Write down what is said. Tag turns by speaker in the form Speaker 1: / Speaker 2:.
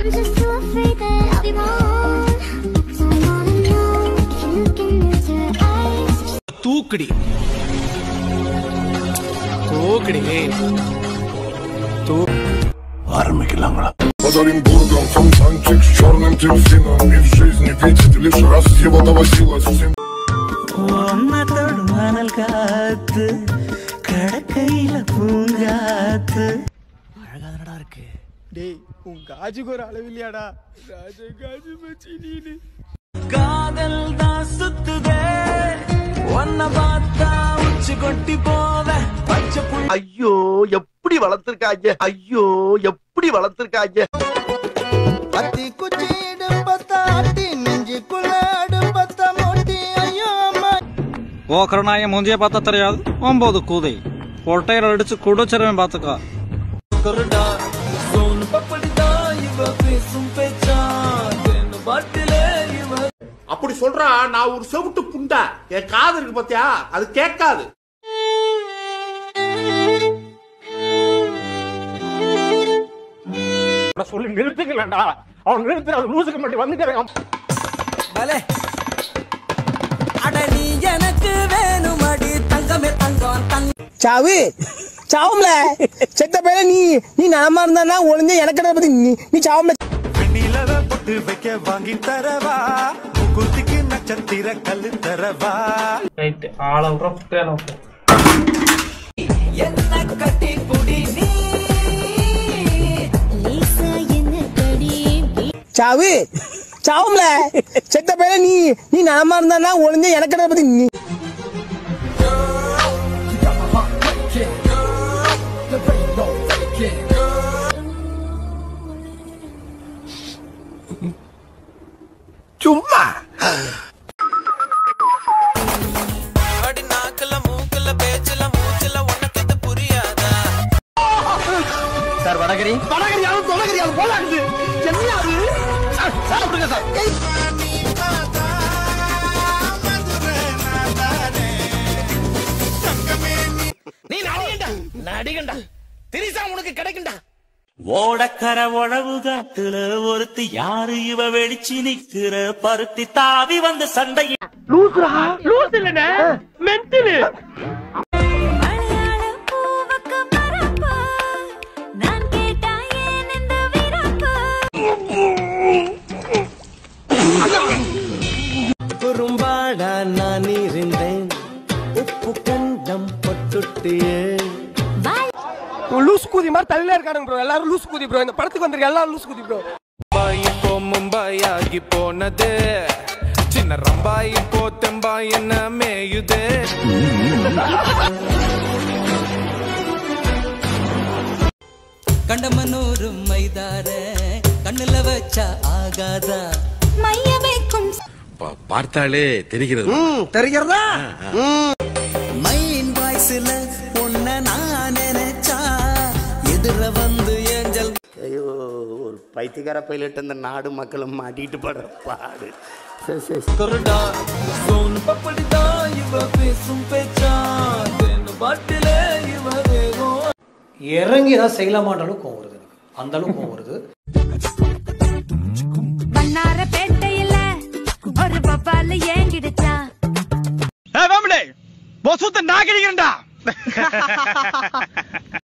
Speaker 1: I'm just too afraid that I'll be wrong. So I wanna know if you're looking into her eyes.
Speaker 2: தூக்குடி தூக்குடி
Speaker 3: Под Оренбургом фонтанчик с черным дельфином И в жизни видит лишь раз его доводилось всем
Speaker 4: ஒன்னத்தோடு மணல் காத்து கடற்கையில பூங்காத்து
Speaker 2: டேய் உன் காஜுக்கு ஒரு அளவில்லையாடா ராஜ காஜு மச்சி நீனு
Speaker 4: காதல் தான் சுத்துதே ஒன்ன பார்த்தா உச்சி கொட்டி போத பச்சை புள்ள
Speaker 5: ஐயோ எப்படி வளர்த்திருக்காங்க ஐயோ எப்படி வளர்த்திருக்காங்க
Speaker 6: அத்தி குச்சி இடும்பத்தா அட்டி நெஞ்சுக்குள்ள அடும்பத்த மோட்டி ஐயோ அம்மா
Speaker 7: ஓக்கரனாய மூஞ்சிய பார்த்தா தெரியாது ஒன்பது கூதை பொட்டையில அடிச்சு குடிச்சிருவேன் பாத்துக்கோ
Speaker 4: கொருடா சோன் பப்படிதா இவ பேசும் பேச்சா தென்னு பாட்டிலே இவ
Speaker 8: அப்படி சொல்றா நான் ஒரு செவிட்டு புண்டா என் காது இருக்கு பாத்தியா அது கேட்காது சொல்லி நிறுத்துக்கலடா அவன் நிறுத்துற அது லூசுக்கு மட்டும் வந்துட்டு
Speaker 4: பலே அட நீ எனக்கு வேணுமடி தங்கமே தங்கம் தங்க
Speaker 6: சாவு சாவும்ல செத்த பேர நீ நீ நலமா இருந்தா ஒளிஞ்ச எனக்கு பத்தி நீ நீ சாவும்ல
Speaker 4: வெண்ணிலவ பொட்டு வைக்க வாங்கி தரவா முகுத்திக்கு நட்சத்திர கல்லு தரவா
Speaker 2: ரைட் ஆள விட்ற பேன
Speaker 4: என்ன கட்டி புடி நீ
Speaker 1: Lisa in the dirty
Speaker 6: சாவு சாவும்ல செத்த பேர நீ நீ நலமா இருந்தா ஒளிஞ்ச எனக்கு பத்தி நீ
Speaker 5: சும்மா
Speaker 4: அடி நாக்குல மூக்குல பேச்சுல மூச்சுல உனக்கு இது புரியாதா
Speaker 5: சார் வடகரி
Speaker 8: வடகரியாவும் தொடகரியாவும் போலாக்குது என்ன அது சார், சாப்பிடுங்க சார் நீ நடிகண்டா நடிகண்டா திரிசா உனக்கு கிடைக்கும்டா
Speaker 4: ஓடக்கர உழவு காட்டுல ஒருத்தி யாரு இவ வெடிச்சு நிக்கிற பருத்தி தாவி வந்த சண்டை
Speaker 1: மலையாள பூவுக்கு பரப்பு நான் கேட்டா ஏன் இந்த விரப்பு
Speaker 6: குறும்பாடா நான் இருந்தேன் உப்பு கண்டம் பொட்டுட்டியே
Speaker 2: லூஸ் கூதி மாதிரி தள்ளிலே இருக்கானுங்க ப்ரோ எல்லாரும் லூஸ் கூதி ப்ரோ இந்த படத்துக்கு வந்திருக்க எல்லாரும் லூஸ் கூதி ப்ரோ
Speaker 4: இப்போ மும்பை ஆகி போனது சின்ன ரம்பாய் இப்போ தெம்பாய் என்ன மேயுதே கண்டமனூரு மைதார கண்ணுல வச்சா ஆகாதா
Speaker 1: மைய வைக்கும்
Speaker 3: பார்த்தாலே தெரிகிறது
Speaker 6: தெரிகிறதா
Speaker 4: மைன் வாய்ஸ்ல உன்ன நான் நினைச்சா எதிர வந்து ஏஞ்சல்
Speaker 5: ஐயோ ஒரு பைத்தியக்கார பைலட் இந்த நாடு மக்களும் மாட்டிட்டு படுற பாடு சரி சரி
Speaker 4: கொருடா சோன் பப்படிதா இவ பேசும் பேச்சா தென்னு பாட்டிலே இவ வேகம்
Speaker 9: இறங்கி ஏதாவது செய்யலாமான்ற கோவம் வருது எனக்கு அந்த அளவுக்கு கோவம் வருது
Speaker 1: பண்ணார பேட்டையில ஒரு பப்பால ஏங்கிடுச்சா
Speaker 2: ஏ வேம்பலே பொசுத்த நாகரிகண்டா